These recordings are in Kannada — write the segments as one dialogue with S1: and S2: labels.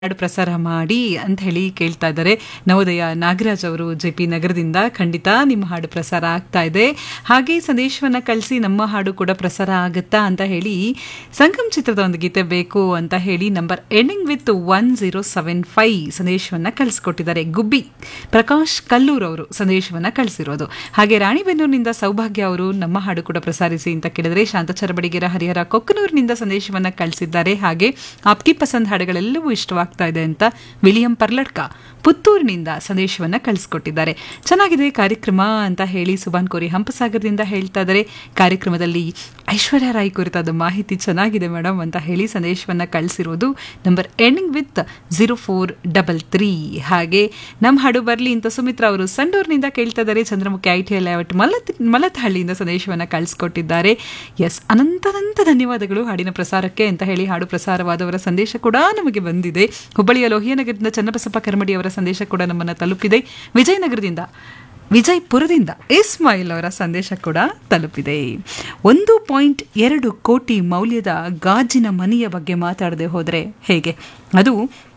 S1: ಹಾಡು ಪ್ರಸಾರ ಮಾಡಿ ಅಂತ ಹೇಳಿ ಕೇಳ್ತಾ ಇದ್ದಾರೆ ನವೋದಯ ನಾಗರಾಜ್ ಅವರು ಜೆ ಪಿ ನಗರದಿಂದ ಖಂಡಿತ ನಿಮ್ಮ ಹಾಡು ಪ್ರಸಾರ ಆಗ್ತಾ ಇದೆ ಹಾಗೆ ಸಂದೇಶವನ್ನ ಕಳಿಸಿ ನಮ್ಮ ಹಾಡು ಕೂಡ ಪ್ರಸಾರ ಆಗುತ್ತಾ ಅಂತ ಹೇಳಿ ಸಂಗಮ್ ಚಿತ್ರದ ಒಂದು ಗೀತೆ ಬೇಕು ಅಂತ ಹೇಳಿ number ending with one zero seven five ಸಂದೇಶವನ್ನ ಕಳಿಸ್ಕೊಟ್ಟಿದ್ದಾರೆ ಗುಬ್ಬಿ ಪ್ರಕಾಶ್ ಕಲ್ಲೂರ್ ಅವರು ಸಂದೇಶವನ್ನ ಕಳಿಸಿರೋದು ಹಾಗೆ ರಾಣಿಬೆನ್ನೂರಿನಿಂದ ಸೌಭಾಗ್ಯ ಅವರು ನಮ್ಮ ಹಾಡು ಕೂಡ ಪ್ರಸಾರಿಸಿ ಅಂತ ಕೇಳಿದ್ರೆ ಶಾಂತಚರ ಬಡಿಗೆರ ಹರಿಹರ ಕೊಕ್ಕನೂರಿನಿಂದ ಸಂದೇಶವನ್ನ ಕಳಿಸಿದ್ದಾರೆ ಹಾಗೆ ಆಪ್ಕಿ ಪಸಂದ್ ಹಾಡುಗಳೆಲ್ಲವೂ ಇಷ್ಟವಾಗ್ತಾ ಇದೆ ಅಂತ ವಿಲಿಯಂ ಪರ್ಲಡ್ಕ ಪುತ್ತೂರಿನಿಂದ ಸಂದೇಶವನ್ನ ಕಳಿಸ್ಕೊಟ್ಟಿದ್ದಾರೆ ಚೆನ್ನಾಗಿದೆ ಕಾರ್ಯಕ್ರಮ ಅಂತ ಹೇಳಿ ಸುಬಾನ್ ಕೋರಿ ಹಂಪಸಾಗರದಿಂದ ಹೇಳ್ತಾ ಇದ್ದಾರೆ ಕಾರ್ಯಕ್ರಮದಲ್ಲಿ ಐಶ್ವರ್ಯ ರಾಯ್ ಕುರಿತಾದ ಮಾಹಿತಿ ಚೆನ್ನಾಗಿದೆ ಮೇಡಮ್ ಅಂತ ಹೇಳಿ ಸಂದೇಶವನ್ನ ಕಳಿಸಿರೋದು number ending with zero four double three ಹಾಗೆ ನಮ್ಮ ಹಾಡು ಬರಲಿ ಅಂತ ಸುಮಿತ್ರಾ ಅವರು ಸಂಡೂರಿನಿಂದ ಕೇಳ್ತಾ ಇದ್ದಾರೆ Chandramukhi I T L layout ಮಲತ್ ಮಲತಹಳ್ಳಿಯಿಂದ ಸಂದೇಶವನ್ನ ಕಳಿಸ್ಕೊಟ್ಟಿದ್ದಾರೆ ಎಸ್ ಅನಂತನಂತ ಧನ್ಯವಾದಗಳು ಹಾಡಿನ ಪ್ರಸಾರಕ್ಕೆ ಅಂತ ಹೇಳಿ ಹಾಡು ಪ್ರಸಾರವಾದವರ ಸಂದೇಶ ಕೂಡ ನಮಗೆ ಬಂದಿದೆ ಹುಬ್ಬಳ್ಳಿಯ ಲೋಹಿಯನಗರದಿಂದ ಚನ್ನಬಸಪ್ಪ ಕರ್ಮಡಿ ಅವರ ಸಂದೇಶ ಕೂಡ ನಮ್ಮನ್ನು ತಲುಪಿದೆ ವಿಜಯನಗರದಿಂದ ವಿಜಯಪುರದಿಂದ ಇಸ್ಮಾಯಿಲ್ ಅವರ ಸಂದೇಶ ಕೂಡ ತಲುಪಿದೆ ಒಂದು ಪಾಯಿಂಟ್ ಎರಡು ಕೋಟಿ ಮೌಲ್ಯದ ಗಾಜಿನ ಮನೆಯ ಬಗ್ಗೆ ಮಾತಾಡದೆ ಹೋದರೆ ಹೇಗೆ ಅದು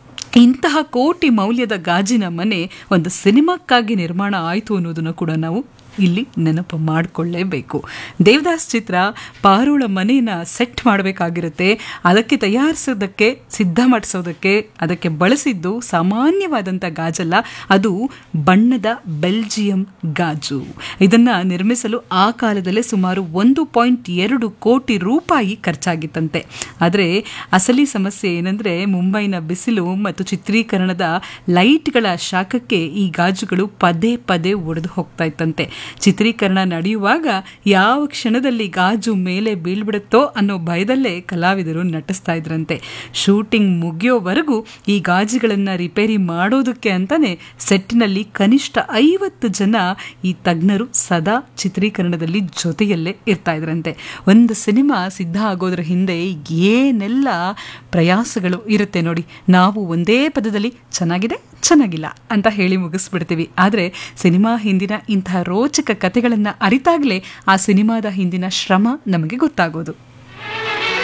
S1: ಇಂತಹ ಕೋಟಿ ಮೌಲ್ಯದ ಗಾಜಿನ ಮನೆ ಒಂದು ಸಿನಿಮಾಕ್ಕಾಗಿ ನಿರ್ಮಾಣ ಆಯಿತು ಅನ್ನೋದನ್ನು ಕೂಡ ನಾವು ಇಲ್ಲಿ ನೆನಪು ಮಾಡಿಕೊಳ್ಳೇಬೇಕು ದೇವದಾಸ್ ಚಿತ್ರ ಪಾರೋಳ ಮನೆಯನ್ನ ಸೆಟ್ ಮಾಡಬೇಕಾಗಿರುತ್ತೆ ಅದಕ್ಕೆ ತಯಾರಿಸೋದಕ್ಕೆ ಸಿದ್ಧ ಮಾಡಿಸೋದಕ್ಕೆ ಅದಕ್ಕೆ ಬಳಸಿದ್ದು ಸಾಮಾನ್ಯವಾದಂಥ ಗಾಜಲ್ಲ ಅದು ಬಣ್ಣದ ಬೆಲ್ಜಿಯಂ ಗಾಜು ಇದನ್ನು ನಿರ್ಮಿಸಲು ಆ ಕಾಲದಲ್ಲೇ ಸುಮಾರು ಒಂದು ಪಾಯಿಂಟ್ ಎರಡು ಕೋಟಿ ರೂಪಾಯಿ ಖರ್ಚಾಗಿತ್ತಂತೆ ಆದರೆ ಅಸಲಿ ಸಮಸ್ಯೆ ಏನಂದರೆ ಮುಂಬೈನ ಬಿಸಿಲು ಮತ್ತು ಚಿತ್ರೀಕರಣದ ಲೈಟ್ಗಳ ಶಾಖಕ್ಕೆ ಈ ಗಾಜುಗಳು ಪದೇ ಪದೇ ಒಡೆದು ಹೋಗ್ತಾ ಇತ್ತಂತೆ ಚಿತ್ರೀಕರಣ ನಡೆಯುವಾಗ ಯಾವ ಕ್ಷಣದಲ್ಲಿ ಗಾಜು ಮೇಲೆ ಬೀಳ್ಬಿಡುತ್ತೋ ಅನ್ನೋ ಭಯದಲ್ಲೇ ಕಲಾವಿದರು ನಟಿಸ್ತಾ ಇದ್ರಂತೆ ಶೂಟಿಂಗ್ ಮುಗಿಯೋವರೆಗೂ ಈ ಗಾಜುಗಳನ್ನು ರಿಪೇರಿ ಮಾಡೋದಕ್ಕೆ ಅಂತಾನೆ ಸೆಟ್ನಲ್ಲಿ ಕನಿಷ್ಠ ಐವತ್ತು ಜನ ಈ ತಜ್ಞರು ಸದಾ ಚಿತ್ರೀಕರಣದಲ್ಲಿ ಜೊತೆಯಲ್ಲೇ ಇರ್ತಾ ಇದ್ರಂತೆ ಒಂದು ಸಿನಿಮಾ ಸಿದ್ಧ ಆಗೋದ್ರ ಹಿಂದೆ ಏನೆಲ್ಲ ಪ್ರಯಾಸಗಳು ಇರುತ್ತೆ ನೋಡಿ ನಾವು ಒಂದೇ ಪದದಲ್ಲಿ ಚೆನ್ನಾಗಿದೆ ಚೆನ್ನಾಗಿಲ್ಲ ಅಂತ ಹೇಳಿ ಮುಗಿಸ್ಬಿಡ್ತೀವಿ ಆದರೆ ಸಿನಿಮಾ ಹಿಂದಿನ ಇಂತಹ ರೋಚಕ ಕಥೆಗಳನ್ನು ಅರಿತಾಗಲೇ ಆ ಸಿನಿಮಾದ ಹಿಂದಿನ ಶ್ರಮ ನಮಗೆ ಗೊತ್ತಾಗೋದು